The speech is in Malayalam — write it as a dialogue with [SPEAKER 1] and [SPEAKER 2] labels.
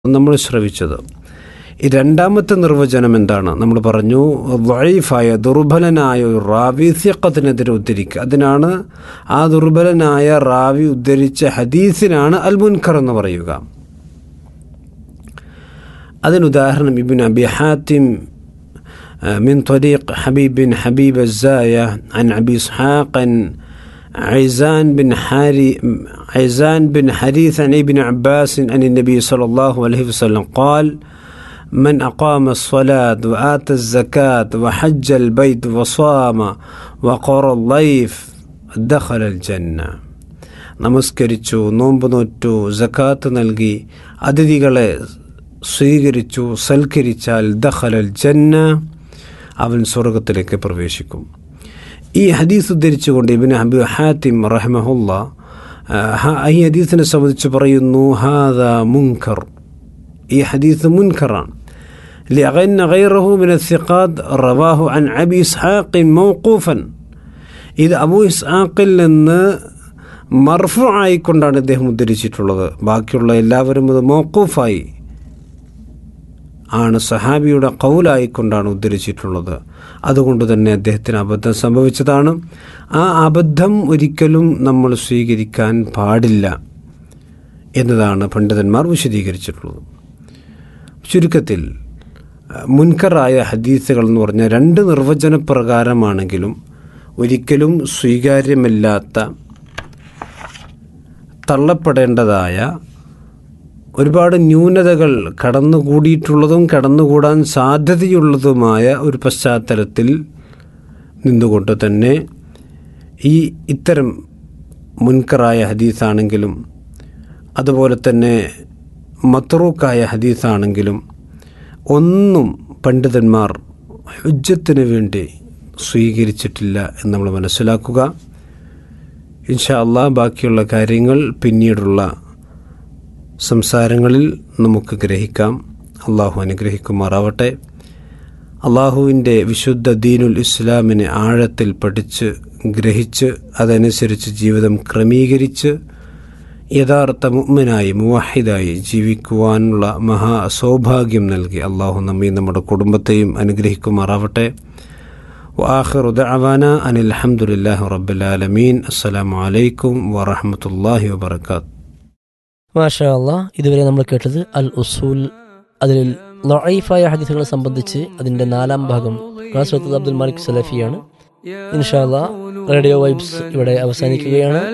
[SPEAKER 1] നമ്മൾ ശ്രവിച്ചത് ഈ രണ്ടാമത്തെ നിർവചനം എന്താണ് നമ്മൾ പറഞ്ഞു വൈഫായ ദുർബലനായ ഒരു റാവി സിയക്കത്തിനെതിരെ ഉദ്ധരിക്കുക അതിനാണ് ആ ദുർബലനായ റാവി ഉദ്ധരിച്ച ഹദീസിനാണ് അൽ മുൻഖർ എന്ന് പറയുക അതിനുദാഹരണം ഇബിൻ അബി ഹാത്തിം من طريق حبيب بن حبيب الزاية عن أبي إسحاق عيزان بن حاري عيزان بن حديث عن ابن عباس عن النبي صلى الله عليه وسلم قال من أقام الصلاة وآتى الزكاة وحج البيت وصام وقر الضيف دخل الجنة നമസ്കരിച്ചു നോമ്പ് നോറ്റു ജക്കാത്ത് നൽകി അതിഥികളെ സ്വീകരിച്ചു സൽക്കരിച്ചാൽ ദഖലൽ ജന്ന അവൻ സ്വർഗത്തിലേക്ക് പ്രവേശിക്കും ഈ ഹദീസ് ഉദ്ധരിച്ചുകൊണ്ട് ഇബിൻ ഹബി ഹാത്തിം റഹ്മഹുല്ല ഈ ഹദീസിനെ സംബന്ധിച്ച് പറയുന്നു ഹാദ മുൻഖർ ഈ ഹദീസ് മുൻഖറാണ് لأن غيره من الثقات رواه عن أبي إسحاق موقوفا ഇത് അബു ഇസ്ഹാഖിൽ നിന്ന് മർഫു ആയിക്കൊണ്ടാണ് ഇദ്ദേഹം ഉദ്ധരിച്ചിട്ടുള്ളത് ബാക്കിയുള്ള എല്ലാവരും അത് മോക്കൂഫായി ആണ് സഹാബിയുടെ കൗലായിക്കൊണ്ടാണ് ഉദ്ധരിച്ചിട്ടുള്ളത് അതുകൊണ്ട് തന്നെ അദ്ദേഹത്തിന് അബദ്ധം സംഭവിച്ചതാണ് ആ അബദ്ധം ഒരിക്കലും നമ്മൾ സ്വീകരിക്കാൻ പാടില്ല എന്നതാണ് പണ്ഡിതന്മാർ വിശദീകരിച്ചിട്ടുള്ളത് ചുരുക്കത്തിൽ മുൻകറായ ഹദീസുകൾ എന്ന് പറഞ്ഞാൽ രണ്ട് നിർവചന പ്രകാരമാണെങ്കിലും ഒരിക്കലും സ്വീകാര്യമല്ലാത്ത തള്ളപ്പെടേണ്ടതായ ഒരുപാട് ന്യൂനതകൾ കടന്നുകൂടിയിട്ടുള്ളതും കടന്നുകൂടാൻ സാധ്യതയുള്ളതുമായ ഒരു പശ്ചാത്തലത്തിൽ നിന്നുകൊണ്ട് തന്നെ ഈ ഇത്തരം മുൻകറായ ഹദീസാണെങ്കിലും അതുപോലെ തന്നെ മത്രൂക്കായ ഹദീസാണെങ്കിലും ഒന്നും പണ്ഡിതന്മാർ ഹുജ്ജത്തിന് വേണ്ടി സ്വീകരിച്ചിട്ടില്ല എന്ന് നമ്മൾ മനസ്സിലാക്കുക ഇൻഷാ അള്ളാ ബാക്കിയുള്ള കാര്യങ്ങൾ പിന്നീടുള്ള സംസാരങ്ങളിൽ നമുക്ക് ഗ്രഹിക്കാം അള്ളാഹു അനുഗ്രഹിക്കുമാറാവട്ടെ അള്ളാഹുവിൻ്റെ വിശുദ്ധ ദീനുൽ ഇസ്ലാമിനെ ആഴത്തിൽ പഠിച്ച് ഗ്രഹിച്ച് അതനുസരിച്ച് ജീവിതം ക്രമീകരിച്ച് യഥാർത്ഥ മുമ്മനായി മുവാഹിദായി ജീവിക്കുവാനുള്ള മഹാ സൗഭാഗ്യം നൽകി അള്ളാഹു നമ്മെ നമ്മുടെ കുടുംബത്തെയും അനുഗ്രഹിക്കുമാറാവട്ടെ وآخر دعوانا أن الحمد لله رب العالمين السلام عليكم ورحمة الله وبركاته
[SPEAKER 2] മാഷാ അള്ളാ ഇതുവരെ നമ്മൾ കേട്ടത് അൽ ഉസൂൽ അതിൽ ലൊറൈഫായ ഹദീസുകളെ സംബന്ധിച്ച് അതിന്റെ നാലാം ഭാഗം ക്ലാസ് അബ്ദുൽ മാലിക് സലഫിയാണ് ഇൻഷാ അള്ളാ റേഡിയോ വൈബ്സ് ഇവിടെ അവസാനിക്കുകയാണ്